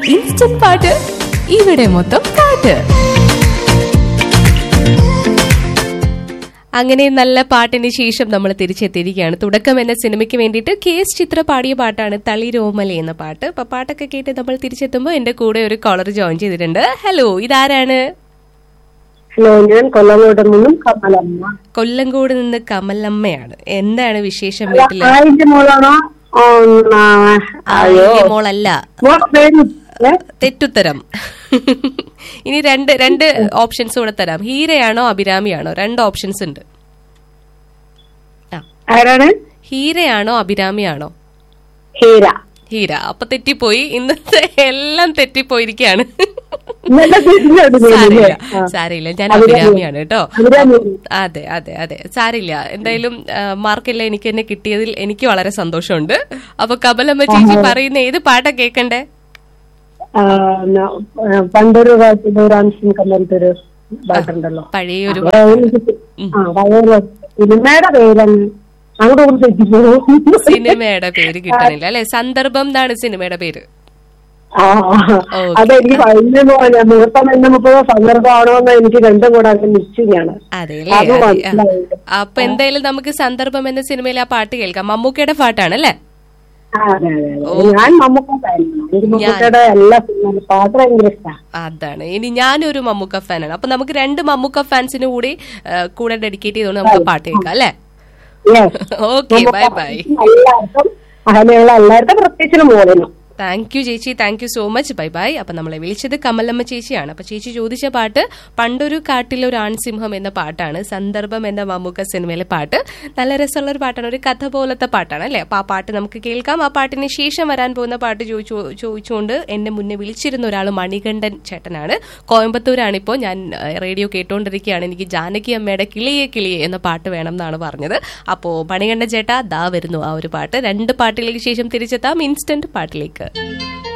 Instant പാട്ട് ഇവിടെ മൊത്തം പാട്ട് അങ്ങനെ നല്ല പാട്ടിന് ശേഷം നമ്മൾ തിരിച്ചെത്തിയിരിക്കുകയാണ് തുടക്കം എന്ന സിനിമയ്ക്ക് വേണ്ടിയിട്ട് കെ എസ് ചിത്ര പാടിയ പാട്ടാണ് തളി രോമലി എന്ന പാട്ട് അപ്പൊ പാട്ടൊക്കെ കേട്ട് നമ്മൾ തിരിച്ചെത്തുമ്പോൾ എന്റെ കൂടെ ഒരു കോളർ ജോയിൻ ചെയ്തിട്ടുണ്ട് ഹലോ ഇതാരാണ് ഹലോ ഞാൻ കൊല്ലങ്കോട്ട് നിന്നും കമലമ്മ കൊല്ലങ്കോട് നിന്ന് കമലമ്മയാണ് എന്താണ് വിശേഷം വീട്ടില് ആയിന്റെ മോളാണോ ഉം, ആ, അയ്യോ ആയില്യ മോളല്ല മോളെ പേര് ഏ? തെറ്റുത്തരം ഇനി രണ്ട് രണ്ട് ഓപ്ഷൻസ് കൂടെ തരാം ഹീരയാണോ അഭിരാമിയാണോ രണ്ട് ഓപ്ഷൻസ് ഉണ്ട് ആ ആരാണ് ഹീരയാണോ അഭിരാമിയാണോ ഹീര ഹീര അപ്പൊ തെറ്റിപ്പോയി ഇന്നത്തെ എല്ലാം തെറ്റിപ്പോയിരിക്കാണ് ഇന്നലെ തിരിഞ്ഞോട്ട് സാരില്ല ആ. സാരില്ല ഞാൻ അഭിരാമി. അഭിരാമിയാണ് കേട്ടോ അഭിരാമി. അതെ അതെ അതെ സാരില്ല എന്തായാലും ആ, മാർക്കെല്ലാം എനിക്ക് തന്നെ കിട്ടിയതിൽ എനിക്ക് വളരെ സന്തോഷമുണ്ട് അപ്പൊ കമലമ്മ ചേച്ചി പറയുന്ന ഏത് പാട്ടാ കേക്കണ്ടേ ആ, ന- ആ, പണ്ടൊരു കാലത്തിൽ ഒരു അംശം കമ്മലത്തൊരു പാട്ടുണ്ടല്ലോ പഴയ ഒരു ആ, എനിക്ക് ആ പഴയ സിനിമയുടെ പേരങ്ങ് അങ്ങോട്ട് കൊണ്ട് തെറ്റിപ്പോകും സിനിമയുടെ പേര് കിട്ടണില്ല അല്ലെ സന്ദർഭം എന്നാണ് സിനിമയുടെ പേര് ആ ഓക്കേ. അതെനിക്ക് കഴിഞ്ഞ പോലെ മുഹൂർത്തം എന്ന മുപ്പത് സന്ദർഭമാണോ എന്ന് എനിക്ക് രണ്ടും കൂടെ അത് നിശ്ചയാണ് അതെ അത് അല്ലേ മനസ്സിലായി. അപ്പൊ എന്തായാലും നമുക്ക് സന്ദർഭം എന്ന സിനിമയിൽ ആ പാട്ട് കേൾക്കാം മമ്മൂക്കയുടെ പാട്ടാണ് അല്ലേ ആ, അതെ അതെ അതെ ഞാൻ മമ്മൂക്ക ഫാനാണ് എനിക്ക് മമ്മൂക്കയുടെ എല്ലാ സിനിമയിലും പാട്ട് ഭയങ്കര ഇഷ്ടമാണ് അതാണ് ഇനി ഞാനൊരു മമ്മൂക്ക ഫാനാണ് അപ്പൊ നമുക്ക് രണ്ട് മമ്മൂക്ക ഫാൻസിന് കൂടി ആ, കൂടെ ഡെഡിക്കേറ്റ് ചെയ്തുകൊണ്ട് നമുക്ക് പാട്ട് കേൾക്കാം അല്ലേ ഓക്കെ ബൈ ബൈ എല്ലാവർക്കും അങ്ങനെയുള്ള എല്ലാവർക്കും പ്രത്യേകിച്ച് മോളിനും താങ്ക് യു ചേച്ചി thank you so much bye bye അപ്പൊ നമ്മളെ വിളിച്ചത് കമലമ്മ ചേച്ചിയാണ് അപ്പൊ ചേച്ചി ചോദിച്ച പാട്ട് പണ്ടൊരു കാട്ടിലെ ഒരു ആൺസിംഹം എന്ന പാട്ടാണ് സന്ദർഭം എന്ന മമ്മൂക്ക സിനിമയിലെ പാട്ട് നല്ല രസമുള്ള ഒരു പാട്ടാണ് ഒരു കഥ പോലത്തെ പാട്ടാണ് അല്ലെ അപ്പൊ ആ പാട്ട് നമുക്ക് കേൾക്കാം ആ പാട്ടിന് ശേഷം വരാൻ പോകുന്ന പാട്ട് ചോദിച്ചു ചോദിച്ചുകൊണ്ട് എന്നെ മുന്നേ വിളിച്ചിരുന്ന ഒരാൾ മണികണ്ഠൻ ചേട്ടനാണ് കോയമ്പത്തൂരാണ് ഇപ്പോൾ ഞാൻ ഏഹ്, റേഡിയോ കേട്ടുകൊണ്ടിരിക്കുകയാണ് എനിക്ക് ജാനകി അമ്മയുടെ കിളിയെ കിളിയെ എന്ന പാട്ട് വേണം എന്നാണ് പറഞ്ഞത് അപ്പോൾ മണികണ്ഠൻ ചേട്ടാ ദാ വരുന്നു ആ ഒരു പാട്ട് രണ്ട് പാട്ടുകൾക്ക് ശേഷം തിരിച്ചെത്താം ഇൻസ്റ്റന്റ് പാട്ടിലേക്ക്